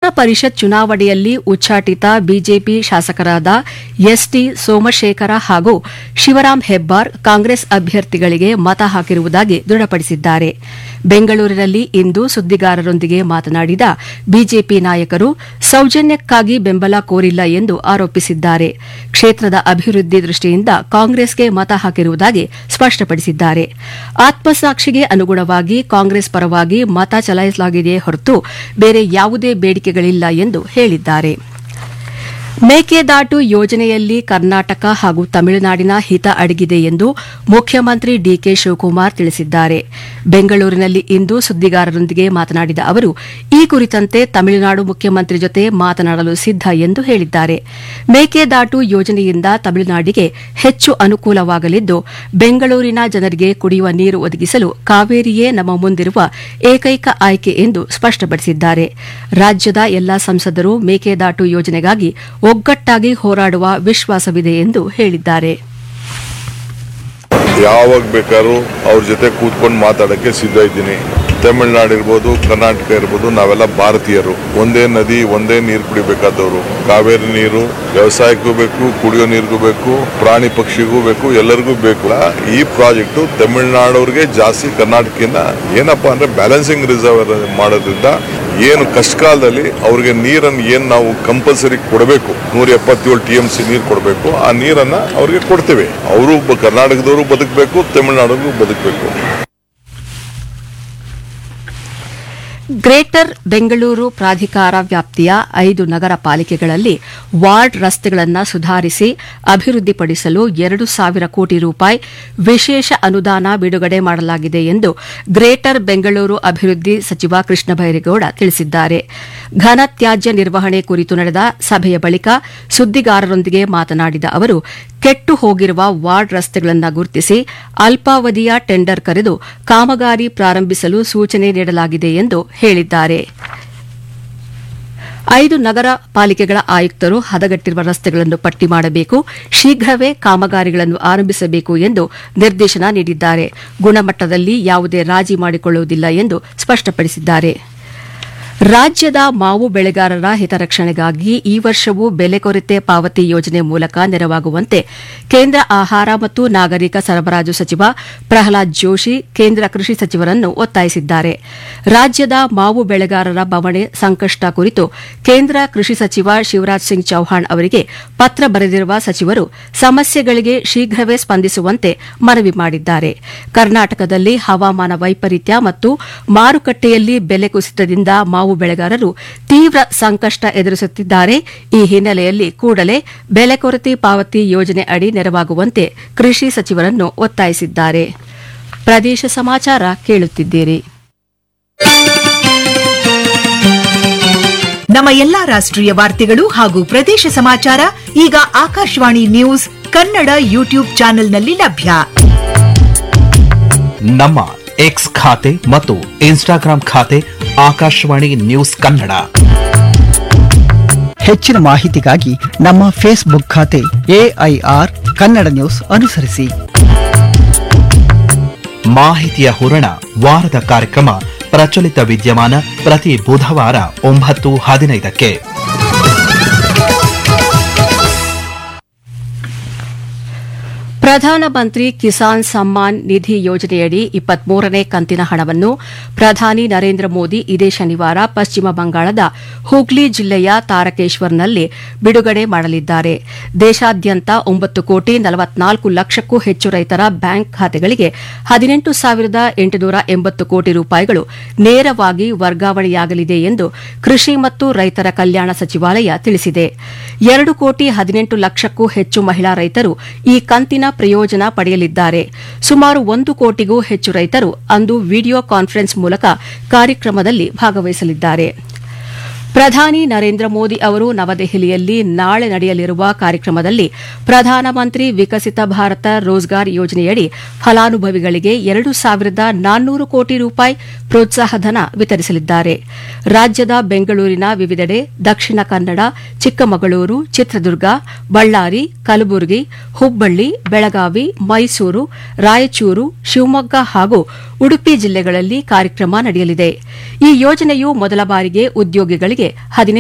ಪರಿಷತ್ ಚುನಾವಣೆಯಲ್ಲಿ ಉಚ್ಚಾಟಿತ ಬಿಜೆಪಿ ಶಾಸಕರಾದ ಎಸ್ಟಿ ಸೋಮಶೇಖರ ಹಾಗೂ ಶಿವರಾಂ ಹೆಬ್ಬಾರ್ ಕಾಂಗ್ರೆಸ್ ಅಭ್ಯರ್ಥಿಗಳಿಗೆ ಮತ ಹಾಕಿರುವುದಾಗಿ ದೃಢಪಡಿಸಿದ್ದಾರೆ ಬೆಂಗಳೂರಿನಲ್ಲಿ ಇಂದು ಸುದ್ದಿಗಾರರೊಂದಿಗೆ ಮಾತನಾಡಿದ ಬಿಜೆಪಿ ನಾಯಕರು ಸೌಜನ್ಯಕ್ಕಾಗಿ ಬೆಂಬಲ ಕೋರಿಲ್ಲ ಎಂದು ಆರೋಪಿಸಿದ್ದಾರೆ ಕ್ಷೇತ್ರದ ಅಭಿವೃದ್ಧಿ ದೃಷ್ಟಿಯಿಂದ ಕಾಂಗ್ರೆಸ್ಗೆ ಮತ ಹಾಕಿರುವುದಾಗಿ ಸ್ಪಷ್ಟಪಡಿಸಿದ್ದಾರೆ ಆತ್ಮಸಾಕ್ಷಿಗೆ ಅನುಗುಣವಾಗಿ ಕಾಂಗ್ರೆಸ್ ಪರವಾಗಿ ಮತ ಚಲಾಯಿಸಲಾಗಿದೆಯೇ ಹೊರತು ಬೇರೆ ಯಾವುದೇ ಬೇಡಿಕೆಗಳಿಲ್ಲ ಎಂದು ಹೇಳಿದ್ದಾರೆ ಮೇಕೆದಾಟು ಯೋಜನೆಯಲ್ಲಿ ಕರ್ನಾಟಕ ಹಾಗೂ ತಮಿಳುನಾಡಿನ ಹಿತ ಅಡಗಿದೆ ಎಂದು ಮುಖ್ಯಮಂತ್ರಿ ಡಿಕೆ ಶಿವಕುಮಾರ್ ತಿಳಿಸಿದ್ದಾರೆ ಬೆಂಗಳೂರಿನಲ್ಲಿ ಇಂದು ಸುದ್ದಿಗಾರರೊಂದಿಗೆ ಮಾತನಾಡಿದ ಅವರು ಈ ಕುರಿತಂತೆ ತಮಿಳುನಾಡು ಮುಖ್ಯಮಂತ್ರಿ ಜೊತೆ ಮಾತನಾಡಲು ಸಿದ್ದ ಎಂದು ಹೇಳಿದ್ದಾರೆ ಮೇಕೆದಾಟು ಯೋಜನೆಯಿಂದ ತಮಿಳುನಾಡಿಗೆ ಹೆಚ್ಚು ಅನುಕೂಲವಾಗಲಿದ್ದು ಬೆಂಗಳೂರಿನ ಜನರಿಗೆ ಕುಡಿಯುವ ನೀರು ಒದಗಿಸಲು ಕಾವೇರಿಯೇ ನಮ್ಮ ಮುಂದಿರುವ ಏಕೈಕ ಆಯ್ಕೆ ಎಂದು ಸ್ಪಷ್ಟಪಡಿಸಿದ್ದಾರೆ ರಾಜ್ಯದ ಎಲ್ಲಾ ಸಂಸದರು ಮೇಕೆದಾಟು ಯೋಜನೆಗಾಗಿ ಒಗ್ಗಟ್ಟಾಗಿ ಹೋರಾಡುವ ವಿಶ್ವಾಸವಿದೆ ಎಂದು ಹೇಳಿದ್ದಾರೆ ಯಾವಾಗ ಬೇಕಾದ್ರೂ ಅವ್ರ ಜೊತೆ ಕೂತ್ಕೊಂಡು ಮಾತಾಡಕ್ಕೆ ಸಿದ್ಧ ಇದ್ದೀನಿ ತಮಿಳ್ನಾಡು ಇರ್ಬೋದು ಕರ್ನಾಟಕ ಇರ್ಬೋದು ನಾವೆಲ್ಲ ಭಾರತೀಯರು ಒಂದೇ ನದಿ ಒಂದೇ ನೀರು ಕುಡಿಬೇಕಾದವರು ಕಾವೇರಿ ನೀರು ವ್ಯವಸಾಯಕ್ಕೂ ಬೇಕು ಕುಡಿಯೋ ನೀರಿಗೂ ಬೇಕು ಪ್ರಾಣಿ ಪಕ್ಷಿಗೂ ಬೇಕು ಎಲ್ಲರಿಗೂ ಬೇಕು ಈ ಪ್ರಾಜೆಕ್ಟು ತಮಿಳ್ನಾಡವ್ರಿಗೆ ಜಾಸ್ತಿ ಕರ್ನಾಟಕದಿಂದ ಏನಪ್ಪಾ ಅಂದ್ರೆ ಬ್ಯಾಲೆನ್ಸಿಂಗ್ ರಿಸರ್ವ್ ಮಾಡೋದ್ರಿಂದ ಏನು ಕಷ್ಟ ಕಾಲದಲ್ಲಿ ಅವ್ರಿಗೆ ನೀರನ್ನು ಏನು ನಾವು ಕಂಪಲ್ಸರಿ ಕೊಡಬೇಕು ನೂರ ಎಪ್ಪತ್ತೇಳು ಟಿ ಎಂ ಸಿ ನೀರು ಕೊಡಬೇಕು ಆ ನೀರನ್ನ ಅವ್ರಿಗೆ ಕೊಡ್ತೇವೆ ಅವರು ಕರ್ನಾಟಕದವರು ಬದುಕಬೇಕು ತಮಿಳುನಾಡಿಗೂ ಬದುಕಬೇಕು ಗ್ರೇಟರ್ ಬೆಂಗಳೂರು ಪ್ರಾಧಿಕಾರ ವ್ಯಾಪ್ತಿಯ ಐದು ನಗರ ಪಾಲಿಕೆಗಳಲ್ಲಿ ವಾರ್ಡ್ ರಸ್ತೆಗಳನ್ನು ಸುಧಾರಿಸಿ ಅಭಿವೃದ್ಧಿಪಡಿಸಲು ಎರಡು ಸಾವಿರ ಕೋಟಿ ರೂಪಾಯಿ ವಿಶೇಷ ಅನುದಾನ ಬಿಡುಗಡೆ ಮಾಡಲಾಗಿದೆ ಎಂದು ಗ್ರೇಟರ್ ಬೆಂಗಳೂರು ಅಭಿವೃದ್ಧಿ ಸಚಿವ ಕೃಷ್ಣ ಬೈರೇಗೌಡ ತಿಳಿಸಿದ್ದಾರೆ ಘನ ತ್ಯಾಜ್ಯ ನಿರ್ವಹಣೆ ಕುರಿತು ನಡೆದ ಸಭೆಯ ಬಳಿಕ ಸುದ್ದಿಗಾರರೊಂದಿಗೆ ಮಾತನಾಡಿದ ಅವರು ಕೆಟ್ಟು ಹೋಗಿರುವ ವಾರ್ಡ್ ರಸ್ತೆಗಳನ್ನು ಗುರುತಿಸಿ ಅಲ್ಪಾವಧಿಯ ಟೆಂಡರ್ ಕರೆದು ಕಾಮಗಾರಿ ಪ್ರಾರಂಭಿಸಲು ಸೂಚನೆ ನೀಡಲಾಗಿದೆ ಎಂದು ಹೇಳಿದ್ದಾರೆ ಐದು ನಗರ ಪಾಲಿಕೆಗಳ ಆಯುಕ್ತರು ಹದಗೆಟ್ಟಿರುವ ರಸ್ತೆಗಳನ್ನು ಪಟ್ಟಿ ಮಾಡಬೇಕು ಶೀಘ್ರವೇ ಕಾಮಗಾರಿಗಳನ್ನು ಆರಂಭಿಸಬೇಕು ಎಂದು ನಿರ್ದೇಶನ ನೀಡಿದ್ದಾರೆ ಗುಣಮಟ್ಟದಲ್ಲಿ ಯಾವುದೇ ರಾಜಿ ಮಾಡಿಕೊಳ್ಳುವುದಿಲ್ಲ ಎಂದು ಸ್ಪಷ್ಟಪಡಿಸಿದ್ದಾರೆ ರಾಜ್ಯದ ಮಾವು ಬೆಳೆಗಾರರ ಹಿತರಕ್ಷಣೆಗಾಗಿ ಈ ವರ್ಷವೂ ಬೆಲೆ ಕೊರತೆ ಪಾವತಿ ಯೋಜನೆ ಮೂಲಕ ನೆರವಾಗುವಂತೆ ಕೇಂದ್ರ ಆಹಾರ ಮತ್ತು ನಾಗರಿಕ ಸರಬರಾಜು ಸಚಿವ ಪ್ರಹ್ಲಾದ್ ಜೋಶಿ ಕೇಂದ್ರ ಕೃಷಿ ಸಚಿವರನ್ನು ಒತ್ತಾಯಿಸಿದ್ದಾರೆ ರಾಜ್ಯದ ಮಾವು ಬೆಳೆಗಾರರ ಬವಣೆ ಸಂಕಷ್ಟ ಕುರಿತು ಕೇಂದ್ರ ಕೃಷಿ ಸಚಿವ ಶಿವರಾಜ್ ಸಿಂಗ್ ಚೌಹಾಣ್ ಅವರಿಗೆ ಪತ್ರ ಬರೆದಿರುವ ಸಚಿವರು ಸಮಸ್ಯೆಗಳಿಗೆ ಶೀಘ್ರವೇ ಸ್ಪಂದಿಸುವಂತೆ ಮನವಿ ಮಾಡಿದ್ದಾರೆ ಕರ್ನಾಟಕದಲ್ಲಿ ಹವಾಮಾನ ವೈಪರೀತ್ಯ ಮತ್ತು ಮಾರುಕಟ್ಟೆಯಲ್ಲಿ ಬೆಲೆ ಕುಸಿತದಿಂದ ಮಾವು ಬೆಳೆಗಾರರು ತೀವ್ರ ಸಂಕಷ್ಟ ಎದುರಿಸುತ್ತಿದ್ದಾರೆ ಈ ಹಿನ್ನೆಲೆಯಲ್ಲಿ ಕೂಡಲೇ ಬೆಲೆ ಕೊರತೆ ಪಾವತಿ ಯೋಜನೆ ಅಡಿ ನೆರವಾಗುವಂತೆ ಕೃಷಿ ಸಚಿವರನ್ನು ಒತ್ತಾಯಿಸಿದ್ದಾರೆ ಪ್ರದೇಶ ಸಮಾಚಾರ ಕೇಳುತ್ತಿದ್ದೀರಿ ನಮ್ಮ ಎಲ್ಲಾ ರಾಷ್ಟ್ರೀಯ ವಾರ್ತೆಗಳು ಹಾಗೂ ಪ್ರದೇಶ ಸಮಾಚಾರ ಈಗ ಆಕಾಶವಾಣಿ ನ್ಯೂಸ್ ಕನ್ನಡ ಯೂಟ್ಯೂಬ್ ಚಾನೆಲ್ನಲ್ಲಿ ಲಭ್ಯ ನಮ್ಮ ಎಕ್ಸ್ ಖಾತೆ ಮತ್ತು ಇನ್ಸ್ಟಾಗ್ರಾಂ ಖಾತೆ ಆಕಾಶವಾಣಿ ನ್ಯೂಸ್ ಕನ್ನಡ ಹೆಚ್ಚಿನ ಮಾಹಿತಿಗಾಗಿ ನಮ್ಮ ಫೇಸ್ಬುಕ್ ಖಾತೆ ಎಐಆರ್ ಕನ್ನಡ ನ್ಯೂಸ್ ಅನುಸರಿಸಿ ಮಾಹಿತಿಯ ಹೂರಣ ವಾರದ ಕಾರ್ಯಕ್ರಮ ಪ್ರಚಲಿತ ವಿದ್ಯಮಾನ ಪ್ರತಿ ಬುಧವಾರ ಒಂಬತ್ತು ಹದಿನೈದಕ್ಕೆ ಪ್ರಧಾನಮಂತ್ರಿ ಕಿಸಾನ್ ಸಮ್ಮಾನ್ ನಿಧಿ ಯೋಜನೆಯಡಿ ಇಪ್ಪತ್ಮೂರನೇ ಕಂತಿನ ಹಣವನ್ನು ಪ್ರಧಾನಿ ನರೇಂದ್ರ ಮೋದಿ ಇದೇ ಶನಿವಾರ ಪಶ್ಚಿಮ ಬಂಗಾಳದ ಹೂಗ್ಲಿ ಜಿಲ್ಲೆಯ ತಾರಕೇಶ್ವರ್ನಲ್ಲಿ ಬಿಡುಗಡೆ ಮಾಡಲಿದ್ದಾರೆ ದೇಶಾದ್ಯಂತ ಒಂಬತ್ತು ಕೋಟಿ ನಲವತ್ನಾಲ್ಕು ಲಕ್ಷಕ್ಕೂ ಹೆಚ್ಚು ರೈತರ ಬ್ಯಾಂಕ್ ಖಾತೆಗಳಿಗೆ ಹದಿನೆಂಟು ಸಾವಿರದ ಎಂಟುನೂರ ಎಂಬತ್ತು ಕೋಟಿ ರೂಪಾಯಿಗಳು ನೇರವಾಗಿ ವರ್ಗಾವಣೆಯಾಗಲಿದೆ ಎಂದು ಕೃಷಿ ಮತ್ತು ರೈತರ ಕಲ್ಯಾಣ ಸಚಿವಾಲಯ ತಿಳಿಸಿದೆ ಎರಡು ಕೋಟಿ ಹದಿನೆಂಟು ಲಕ್ಷಕ್ಕೂ ಹೆಚ್ಚು ಮಹಿಳಾ ರೈತರು ಈ ಕಂತಿನ ಪ್ರಯೋಜನ ಪಡೆಯಲಿದ್ದಾರೆ ಸುಮಾರು ಒಂದು ಕೋಟಿಗೂ ಹೆಚ್ಚು ರೈತರು ಅಂದು ವಿಡಿಯೋ ಕಾನ್ಫರೆನ್ಸ್ ಮೂಲಕ ಕಾರ್ಯಕ್ರಮದಲ್ಲಿ ಭಾಗವಹಿಸಲಿದ್ದಾರೆ ಪ್ರಧಾನಿ ನರೇಂದ್ರ ಮೋದಿ ಅವರು ನವದೆಹಲಿಯಲ್ಲಿ ನಾಳೆ ನಡೆಯಲಿರುವ ಕಾರ್ಯಕ್ರಮದಲ್ಲಿ ಪ್ರಧಾನಮಂತ್ರಿ ವಿಕಸಿತ ಭಾರತ ರೋಜ್ಗಾರ್ ಯೋಜನೆಯಡಿ ಫಲಾನುಭವಿಗಳಿಗೆ ಎರಡು ಸಾವಿರದ ನಾನ್ನೂರು ಕೋಟಿ ರೂಪಾಯಿ ಪ್ರೋತ್ಸಾಹಧನ ವಿತರಿಸಲಿದ್ದಾರೆ ರಾಜ್ಯದ ಬೆಂಗಳೂರಿನ ವಿವಿಧೆಡೆ ದಕ್ಷಿಣ ಕನ್ನಡ ಚಿಕ್ಕಮಗಳೂರು ಚಿತ್ರದುರ್ಗ ಬಳ್ಳಾರಿ ಕಲಬುರಗಿ ಹುಬ್ಬಳ್ಳಿ ಬೆಳಗಾವಿ ಮೈಸೂರು ರಾಯಚೂರು ಶಿವಮೊಗ್ಗ ಹಾಗೂ ಉಡುಪಿ ಜಿಲ್ಲೆಗಳಲ್ಲಿ ಕಾರ್ಯಕ್ರಮ ನಡೆಯಲಿದೆ ಈ ಯೋಜನೆಯು ಮೊದಲ ಬಾರಿಗೆ ಉದ್ಯೋಗಿಗಳಿಗೆ